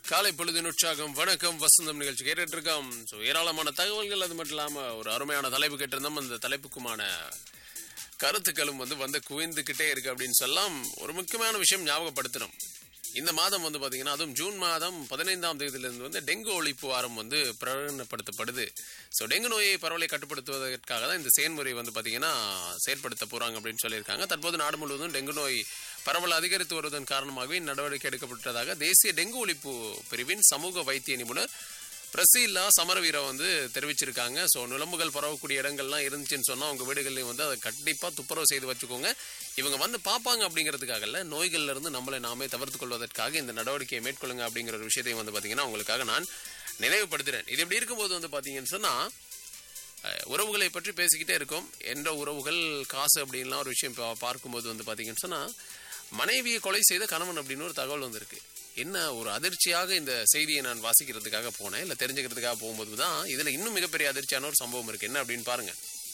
காலை பொழுதின் உற்சாகம் வணக்கம் வசந்தம் நிகழ்ச்சி கேட்டுட்டு இருக்கோம் ஸோ ஏராளமான தகவல்கள் அது மட்டும் இல்லாம ஒரு அருமையான தலைப்பு கேட்டிருந்தோம் அந்த தலைப்புக்குமான கருத்துக்களும் வந்து வந்து குவிந்துக்கிட்டே இருக்கு அப்படின்னு சொல்லலாம் ஒரு முக்கியமான விஷயம் ஞாபகப்படுத்தணும் இந்த மாதம் வந்து பாத்தீங்கன்னா அதுவும் ஜூன் மாதம் பதினைந்தாம் தேதியிலிருந்து வந்து டெங்கு ஒழிப்பு வாரம் வந்து பிரகடனப்படுத்தப்படுது ஸோ டெங்கு நோயை பரவலை கட்டுப்படுத்துவதற்காக தான் இந்த செயல்முறை வந்து பாத்தீங்கன்னா செயற்படுத்த போறாங்க அப்படின்னு சொல்லியிருக்காங்க தற்போது நாடு முழுவதும் டெங்கு நோய் பரவல் அதிகரித்து வருவதன் காரணமாகவே நடவடிக்கை எடுக்கப்பட்டதாக தேசிய டெங்கு ஒழிப்பு பிரிவின் சமூக வைத்திய நிபுணர் பிரசீலா சமரவீரா வந்து தெரிவிச்சிருக்காங்க ஸோ நுழம்புகள் பரவக்கூடிய இடங்கள்லாம் இருந்துச்சுன்னு சொன்னால் உங்கள் வீடுகள்லையும் வந்து அதை கண்டிப்பாக துப்புரவு செய்து வச்சுக்கோங்க இவங்க வந்து பார்ப்பாங்க அப்படிங்கிறதுக்காகல நோய்கள்ல இருந்து நம்மளை நாமே தவிர்த்து கொள்வதற்காக இந்த நடவடிக்கையை மேற்கொள்ளுங்க அப்படிங்கிற ஒரு விஷயத்தையும் வந்து பார்த்தீங்கன்னா உங்களுக்காக நான் நினைவுபடுத்துகிறேன் இது இப்படி இருக்கும்போது வந்து பார்த்தீங்கன்னு சொன்னால் அஹ், உறவுகளை பற்றி பேசிக்கிட்டே இருக்கோம் என்ற உறவுகள் காசு அப்படின்லாம் ஒரு விஷயம் பா- பார்க்கும்போது வந்து பார்த்தீங்கன்னு சொன்னால் மனைவியை கொலை செய்த கணவன் அப்படின்னு ஒரு தகவல் வந்திருக்கு என்ன ஒரு அதிர்ச்சியாக இந்த செய்தியை நான் வாசிக்கிறதுக்காக போனேன் இல்லை தெரிஞ்சுக்கிறதுக்காக போகும்போது தான் இதில் இன்னும் மிகப்பெரிய அதிர்ச்சியான ஒரு சம்பவம் இருக்கு என்ன அப்படின்னு பாருங்க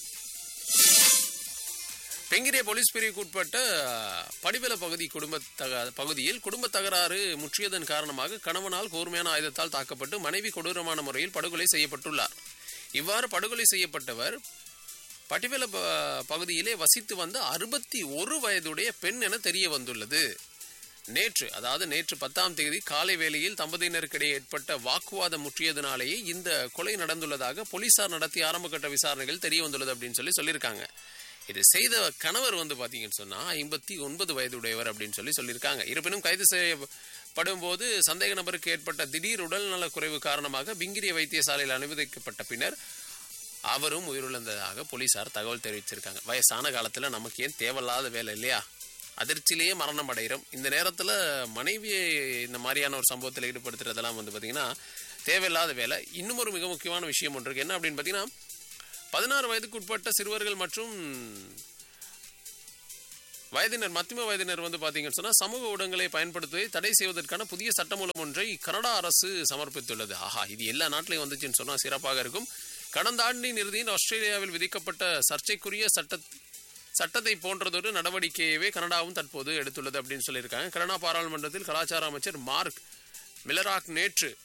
பெங்கிரிய போலீஸ் பிரிவுக்கு உட்பட்ட படிவல பகுதி குடும்ப தக பகுதியில் குடும்ப தகராறு முற்றியதன் காரணமாக கணவனால் கூர்மையான ஆயுதத்தால் தாக்கப்பட்டு மனைவி கொடூரமான முறையில் படுகொலை செய்யப்பட்டுள்ளார் இவ்வாறு படுகொலை செய்யப்பட்டவர் பட்டிவல ப- பகுதியிலே வசித்து வந்த அறுபத்தி ஒரு வயதுடைய பெண் என தெரிய வந்துள்ளது நேற்று அதாவது நேற்று பத்தாம் தேதி காலை வேளையில் தம்பதியினருக்கிடையே ஏற்பட்ட வாக்குவாதம் முற்றியதனாலேயே இந்த கொலை நடந்துள்ளதாக போலீசார் நடத்திய ஆரம்பகட்ட விசாரணைகள் தெரிய வந்துள்ளது அப்படின்னு சொல்லி சொல்லியிருக்காங்க இது செய்த கணவர் வந்து பாத்தீங்கன்னு சொன்னா ஐம்பத்தி ஒன்பது வயதுடையவர் அப்படின்னு சொல்லி சொல்லியிருக்காங்க இருப்பினும் கைது செய்யப்படும் போது சந்தேக நபருக்கு ஏற்பட்ட திடீர் உடல்நலக் குறைவு காரணமாக பிங்கிரிய வைத்தியசாலையில் அனுமதிக்கப்பட்ட பின்னர் அவரும் உயிரிழந்ததாக போலீசார் தகவல் தெரிவிச்சிருக்காங்க வயசான காலத்துல நமக்கு ஏன் தேவையில்லாத வேலை இல்லையா அதிர்ச்சியிலேயே மரணம் அடைகிறோம் இந்த நேரத்துல மனைவியை இந்த மாதிரியான ஒரு சம்பவத்தில் ஈடுபடுத்துறதெல்லாம் வந்து பாத்தீங்கன்னா தேவையில்லாத வேலை இன்னும் ஒரு மிக முக்கியமான விஷயம் ஒன்று இருக்கு என்ன அப்படின்னு பாத்தீங்கன்னா பதினாறு வயதுக்கு உட்பட்ட சிறுவர்கள் மற்றும் வயதினர் மத்தியம வயதினர் வந்து பாத்தீங்கன்னு சொன்னா சமூக ஊடகங்களை பயன்படுத்துவதை தடை செய்வதற்கான புதிய சட்டமூலம் ஒன்றை கனடா அரசு சமர்ப்பித்துள்ளது ஆஹா இது எல்லா நாட்டிலையும் வந்துச்சுன்னு சொன்னா சிறப்பாக இருக்கும் கடந்த ஆண்டின் இறுதியில் ஆஸ்திரேலியாவில் விதிக்கப்பட்ட சர்ச்சைக்குரிய சட்ட சட்டத்தை போன்றதொரு நடவடிக்கையவே கனடாவும் தற்போது எடுத்துள்ளது அப்படின்னு சொல்லியிருக்காங்க கனடா பாராளுமன்றத்தில் கலாச்சார அமைச்சர் மார்க் மிலராக் நேற்று